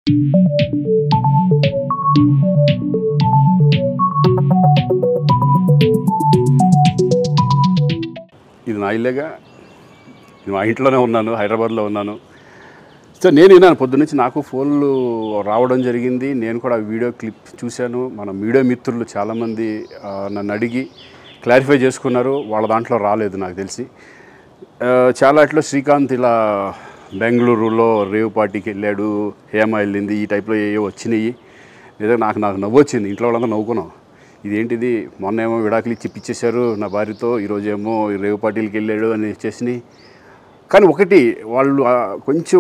ఇది నా ఇల్లేగా నేను మా ఇంట్లోనే ఉన్నాను హైదరాబాద్లో ఉన్నాను సో నేను విన్నాను పొద్దున్నుంచి నాకు ఫోన్లు రావడం జరిగింది నేను కూడా వీడియో క్లిప్ చూశాను మన మీడియా మిత్రులు చాలామంది ఆ, నన్ను అడిగి క్లారిఫై చేసుకున్నారు వాళ్ళ దాంట్లో రాలేదు నాకు తెలిసి ఆ, చాలా ఇట్లా శ్రీకాంత్ ఇలా బెంగళూరులో రేవ్ పార్టీకి వెళ్ళాడు హేమ వెళ్ళింది ఈ టైప్లో ఏవో వచ్చినాయి నిజంగా నాకు నాకు నవ్వు వచ్చింది ఇంట్లో వాళ్ళంతా నవ్వుకున్నాం ఇదేంటిది మొన్న ఏమో విడాకులు ఇచ్చి పిచ్చేశారు నా భార్యతో ఈరోజేమో ఈ రేవ్ పార్టీలకి వెళ్ళాడు అని వచ్చేసినాయి కానీ ఒకటి వాళ్ళు ఆ, కొంచెం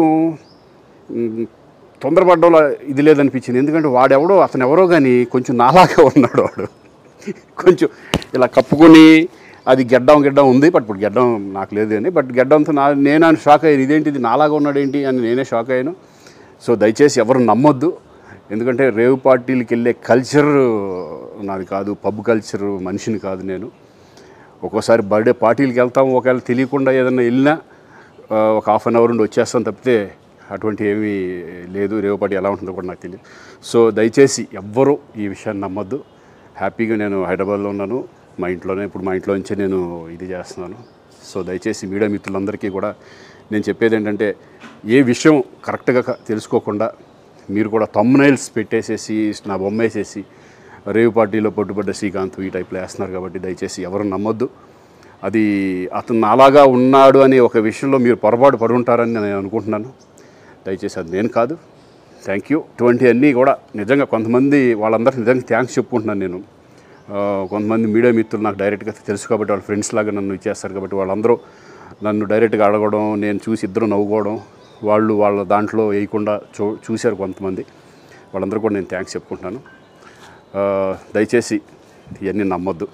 మ్, తొందరపడ్డంలో ఇది లేదనిపించింది ఎందుకంటే వాడెవడో అతను ఎవరో కానీ కొంచెం నాలాగా ఉన్నాడు వాడు కొంచెం ఇలా కప్పుకొని అది గెడ్డం గెడ్డం ఉంది బట్ ఇప్పుడు గెడ్డం నాకు లేదు అని బట్ గెడ్డంతో నా నేను షాక్ అయ్యాను ఇదేంటిది నాలాగా ఉన్నాడు ఏంటి అని నేనే షాక్ అయ్యాను సో దయచేసి ఎవరు నమ్మొద్దు ఎందుకంటే రేవ్ పార్టీలకి వెళ్ళే కల్చర్ నాది కాదు పబ్ కల్చర్ మనిషిని కాదు నేను ఒక్కోసారి బర్త్డే పార్టీలకి వెళ్తాం ఒకవేళ తెలియకుండా ఏదైనా వెళ్ళినా ఆ, ఒక హాఫ్ అన్ అవర్ నుండి వచ్చేస్తాం తప్పితే అటువంటి ఏమీ లేదు రేవు పార్టీ ఎలా ఉంటుందో కూడా నాకు తెలియదు సో దయచేసి ఎవ్వరూ ఈ విషయాన్ని నమ్మొద్దు హ్యాపీగా నేను హైదరాబాద్లో ఉన్నాను మా ఇంట్లోనే ఇప్పుడు మా ఇంట్లో నుంచే నేను ఇది చేస్తున్నాను సో దయచేసి మీడియా మిత్రులందరికీ కూడా నేను చెప్పేది ఏంటంటే ఏ విషయం కరెక్ట్గా క- తెలుసుకోకుండా మీరు కూడా తమ్నైల్స్ పెట్టేసేసి నా బొమ్మ వేసేసి రేవు పార్టీలో పట్టుబడ్డ శ్రీకాంత్ ఈ టైప్లో వేస్తున్నారు కాబట్టి దయచేసి ఎవరు నమ్మొద్దు అది అతను నాలాగా ఉన్నాడు అనే ఒక విషయంలో మీరు పొరపాటు పడి ఉంటారని నేను అనుకుంటున్నాను దయచేసి అది నేను కాదు థ్యాంక్ యూ ఇటువంటి అన్నీ కూడా నిజంగా కొంతమంది వాళ్ళందరికీ నిజంగా థ్యాంక్స్ చెప్పుకుంటున్నాను నేను ఆ, కొంతమంది మీడియా మిత్రులు నాకు డైరెక్ట్గా తెలుసు కాబట్టి వాళ్ళ ఫ్రెండ్స్ లాగా నన్ను ఇచ్చేస్తారు కాబట్టి వాళ్ళందరూ నన్ను డైరెక్ట్గా అడగడం నేను చూసి ఇద్దరు నవ్వుకోవడం వాళ్ళు వాళ్ళ దాంట్లో వేయకుండా చూ చూశారు కొంతమంది వాళ్ళందరూ కూడా నేను థ్యాంక్స్ చెప్పుకుంటున్నాను ఆ, దయచేసి ఇవన్నీ నమ్మొద్దు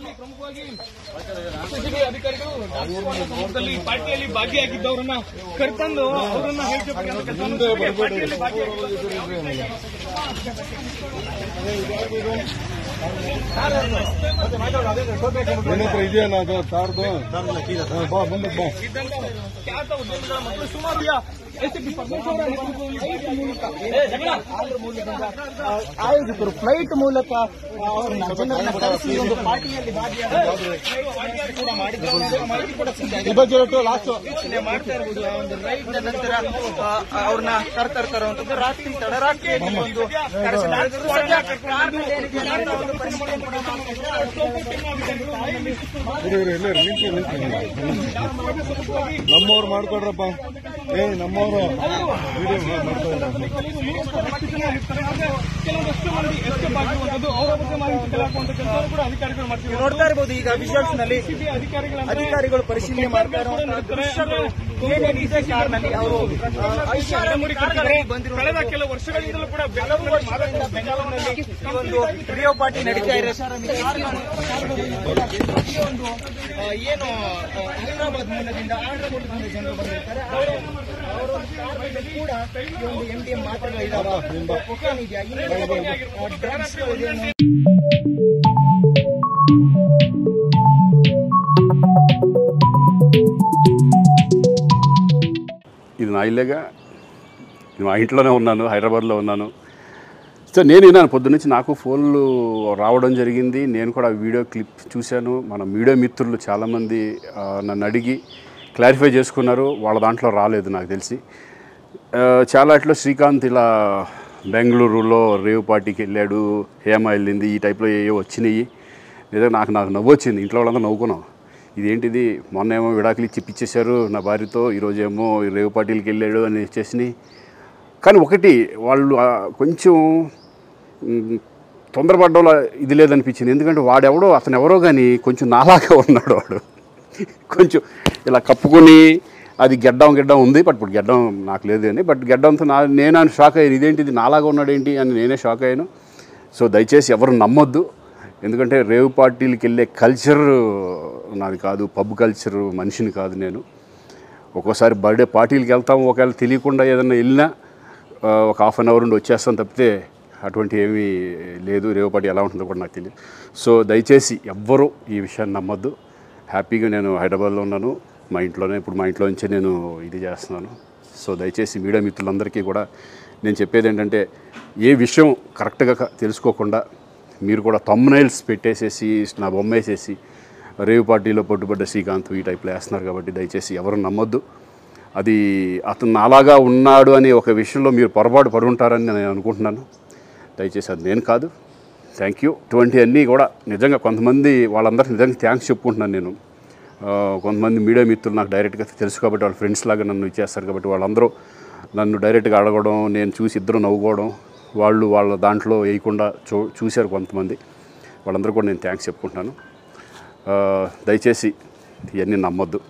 ಎಸ್ಪೆಷಲಿ ಅಧಿಕಾರಿಗಳು ರಾಷ್ಟ್ರದಲ್ಲಿ ಪಾರ್ಟಿಯಲ್ಲಿ ಭಾಗಿಯಾಗಿದ್ದವರನ್ನ ಕರ್ಕೊಂಡು ಅವರನ್ನ ಹೇಳ್ಕೊಬೇಕಂತ ಕೆಲಸ ಪಾರ್ಟಿಯಲ್ಲಿ ಏನತ್ರ ಇದೆಯಲ್ಲ ಅದು ತಾರ್ದು ಬಾ ಮುಂದಕ್ಕೆ ಬಾ ಇದ್ದಂತ ಖ್ಯಾತ ಉದ್ಯಮಿಗಳ ಮತ್ತು ಸುಮಾರು ಎಸ್ ಪಿ ಪರಮೇಶ್ವರ ಆಯೋಜಕರು ಫ್ಲೈಟ್ ಮೂಲಕ ಅವ್ರನ್ನ ಜನರನ್ನ ಕರೆಸಿ ಒಂದು ಪಾರ್ಟಿಯಲ್ಲಿ ಭಾಗಿಯಾಗಿ ಕೂಡ ಮಾಡಿದ್ದಾರೆ ಅನ್ನೋ ಮಾಹಿತಿ ಕೂಡ ಸಿಕ್ಕಿದೆ. ಲಾಸ್ಟ್ ವೀಕ್ಷಣೆ ಮಾಡ್ತಾ ಇರ್ಬೋದು ಆ ಒಂದು ರೈಡ್ ನ ನಂತರ ಆ, ಅವ್ರನ್ನ ಕರ್ತಾ ಇರುವಂತದ್ದು ರಾತ್ರಿ ತಡರಾತ್ರಿಯಲ್ಲಿ ಒಂದು ಕರೆಸಲಾಗಿದ್ದು ಸದ್ಯ ಕಾರ್ನಲ್ಲಿ ಏನಿದೆ ಅಂತ ಒಂದು ಪರಿಸ್ಥಿತಿ ಕೂಡ ಇರು ಇರು ಇಲ್ಲೇ ಇರು, ನಿಂತ್ಕೊ, ನಿಂತ್ಕೊ. ನಮ್ಮವ್ರು ಮಾಡ್ಕೊಡ್ರಪ್ಪ ಏ ನಮ್ಮವ್ರು ವಿಡಿಯೋ ಮಾಡ್ಕೊಡ್ರ ಕೆಲವೊಂದಷ್ಟು ಮಂದಿ ಎಸ್ಕೇಪ್ ಆಗಿರುವಂತದ್ದು ಅವರ ಬಗ್ಗೆ ಮಾಹಿತಿ ಕಲೆ ಹಾಕುವಂತ ಕೆಲಸ ಕೂಡ ಅಧಿಕಾರಿಗಳು ಮಾಡ್ತಿದ್ದಾರೆ ನೋಡ್ತಾ ಇರಬಹುದು ಈಗ ವಿಜುವಲ್ಸ್ ನಲ್ಲಿ ಅಧಿಕಾರಿಗಳ ಅಧಿಕಾರಿಗಳು ಪರಿಶೀಲನೆ ಮಾಡ್ತಾ ಇರುವಂತಹ ದೃಶ್ಯಗಳು ಏನೇನಿದೆ ಕಾರ್ನಲ್ಲಿ ಅವರು ಆ, ಐಷಾರಾಮಿ ಕಾರ್ಗಳಲ್ಲಿ ಬಂದಿರುವಂತಹ ಕಳೆದ ಕೆಲವು ವರ್ಷಗಳಿಂದಲೂ ಕೂಡ ಹಲವು ವರ್ಷಗಳಿಂದ ಬೆಂಗಳೂರಿನಲ್ಲಿ ಈ ಒಂದು ರೇಡಿಯೋ ಪಾರ್ಟಿ ನಡೀತಾ ಇದೆ ಈ ಒಂದು ಆ, ಏನು ಆ, ಹೈದರಾಬಾದ್ ಮೂಲದಿಂದ ಆಂಧ್ರಪ್ರದೇಶದಿಂದ ಜನರು ಬಂದಿರ್ತಾರೆ ಅವರು ಅವರ ಒಂದು ಕಾರ್ನಲ್ಲಿ ಕೂಡ ಈ ಒಂದು ಎಂ ಡಿ ಎಂ ಮಾತ್ರೆಗಳಿದಾವೆ ಕೊಕೇನ್ ಇದೆಯಾ ಇನ್ನೇನು ಡ್ರಗ್ಸ್ ಇದೆ ఇది నా ఇల్లేగా నేను మా ఇంట్లోనే ఉన్నాను హైదరాబాద్లో ఉన్నాను సో నేను విన్నాను పొద్దున్నుంచి నాకు ఫోన్లు రావడం జరిగింది నేను కూడా వీడియో క్లిప్ చూశాను మన మీడియా మిత్రులు చాలామంది ఆ, నన్ను అడిగి క్లారిఫై చేసుకున్నారు వాళ్ళ దాంట్లో రాలేదు నాకు తెలిసి ఆ, చాలా ఇట్లా శ్రీకాంత్ ఇలా బెంగళూరులో రేవ్ పార్టీకి వెళ్ళాడు హేమ వెళ్ళింది ఈ టైప్లో ఏవో వచ్చినాయి నిజంగా నాకు నాకు నవ్వు వచ్చింది ఇంట్లో వాళ్ళంతా నవ్వుకున్నాం ఇదేంటిది మొన్న ఏమో విడాకులు ఇచ్చి పిచ్చేశారు నా భార్యతో ఈరోజేమో ఈ రేవ్ పార్టీలకి వెళ్ళాడు అని వచ్చేసినాయి కానీ ఒకటి వాళ్ళు ఆ, కొంచెం మ్, తొందరపడ్డంలో ఇది లేదనిపించింది ఎందుకంటే వాడెవడో అతను ఎవరో కానీ కొంచెం నాలాగా ఉన్నాడు వాడు కొంచెం ఇలా కప్పుకొని అది గెడ్డం గెడ్డం ఉంది బట్ ఇప్పుడు గెడ్డం నాకు లేదు అని బట్ గెడ్డంతో నా నేను అని షాక్ అయ్యాను ఇదేంటిది నాలాగా ఉన్నాడు ఏంటి అని నేనే షాక్ అయ్యాను సో దయచేసి ఎవరు నమ్మొద్దు ఎందుకంటే రేవ్ పార్టీలకి వెళ్ళే కల్చర్ నాది కాదు పబ్ కల్చర్ మనిషిని కాదు నేను ఒక్కోసారి బర్త్డే పార్టీలకి వెళ్తాం ఒకవేళ తెలియకుండా ఏదైనా వెళ్ళినా ఆ, ఒక హాఫ్ అన్ అవర్ నుండి వచ్చేస్తాం తప్పితే అటువంటి ఏమీ లేదు రేవు పార్టీ ఎలా ఉంటుందో కూడా నాకు తెలియదు సో దయచేసి ఎవ్వరూ ఈ విషయాన్ని నమ్మొద్దు హ్యాపీగా నేను హైదరాబాద్లో ఉన్నాను మా ఇంట్లోనే ఇప్పుడు మా ఇంట్లో నుంచే నేను ఇది చేస్తున్నాను సో దయచేసి మీడియా మిత్రులందరికీ కూడా నేను చెప్పేది ఏంటంటే ఏ విషయం కరెక్ట్గా క- తెలుసుకోకుండా మీరు కూడా తమ్నైల్స్ పెట్టేసేసి నా బొమ్మ వేసేసి రేవు పార్టీలో పట్టుబడ్డ శ్రీకాంత్ ఈ టైప్లో వేస్తున్నారు కాబట్టి దయచేసి ఎవరు నమ్మొద్దు అది అతను అలాగా ఉన్నాడు అనే ఒక విషయంలో మీరు పొరపాటు పడి ఉంటారని నేను అనుకుంటున్నాను దయచేసి అది నేను కాదు థ్యాంక్ యూ ఇటువంటి అన్నీ కూడా నిజంగా కొంతమంది వాళ్ళందరికీ నిజంగా థ్యాంక్స్ చెప్పుకుంటున్నాను నేను ఆ, కొంతమంది మీడియా మిత్రులు నాకు డైరెక్ట్గా తెలుసు కాబట్టి వాళ్ళ ఫ్రెండ్స్ లాగా నన్ను ఇచ్చేస్తారు కాబట్టి వాళ్ళందరూ నన్ను డైరెక్ట్గా అడగడం నేను చూసి ఇద్దరు నవ్వుకోవడం వాళ్ళు వాళ్ళ దాంట్లో వేయకుండా చూ చూశారు కొంతమంది వాళ్ళందరూ కూడా నేను థ్యాంక్స్ చెప్పుకుంటున్నాను ఆ, దయచేసి ఇవన్నీ నమ్మొద్దు